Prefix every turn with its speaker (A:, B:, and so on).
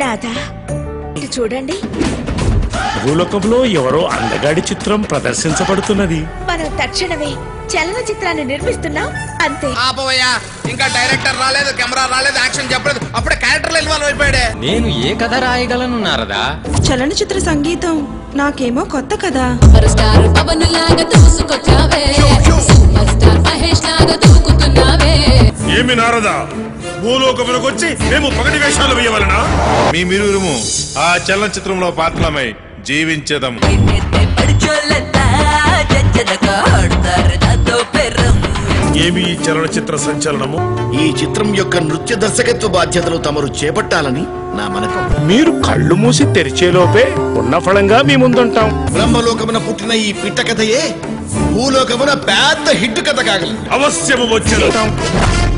A: నాథ ఇటు చూడండి
B: భూలోకంలో ఎవరో అందగాడి చిత్రం ప్రదర్శించబడుతున్నది
A: మనం తక్షణమే చలనచిత్రాన్ని నిర్మిస్తున్నాం అంతే
C: ఆపవయ్యా ఇంకా డైరెక్టర్ రాలేదు కెమెరా రాలేదు యాక్షన్ చెప్పలేదు అప్పుడే క్యారెక్టర్లు ఇన్వాల్వ్ అయిపోయాడే
D: నేను ఏ కథ రాయగలను నారదా
E: చలనచిత్ర సంగీతం నాకేమో కొత్త కదా
F: సూపర్ స్టార్ పవన్ లాగా దూసుకొచ్చావే సూపర్ స్టార్ మహేష్ లాగా దూకుతున్నావే
B: ఏమి నారదా భూలోకములకు వచ్చి మేము పగటి వేషాలు వేయవలనా
G: మీ మిరువురుము ఆ చలనచిత్రంలో పాత్రలమై జీవించదం
B: ఏమి ఈ చలనచిత్ర సంచలనము
H: ఈ చిత్రం యొక్క నృత్య దర్శకత్వ బాధ్యతలు తమరు చేపట్టాలని నా మనకం
B: మీరు కళ్ళు మూసి తెరిచేలోపే ఉన్న ఫలంగా మీ ముందుంటాం
H: బ్రహ్మలోకమున పుట్టిన ఈ పిట్ట కథయే భూలోకమున పెద్ద హిట్ కథ కాగలదు
B: అవశ్యము వచ్చేదాం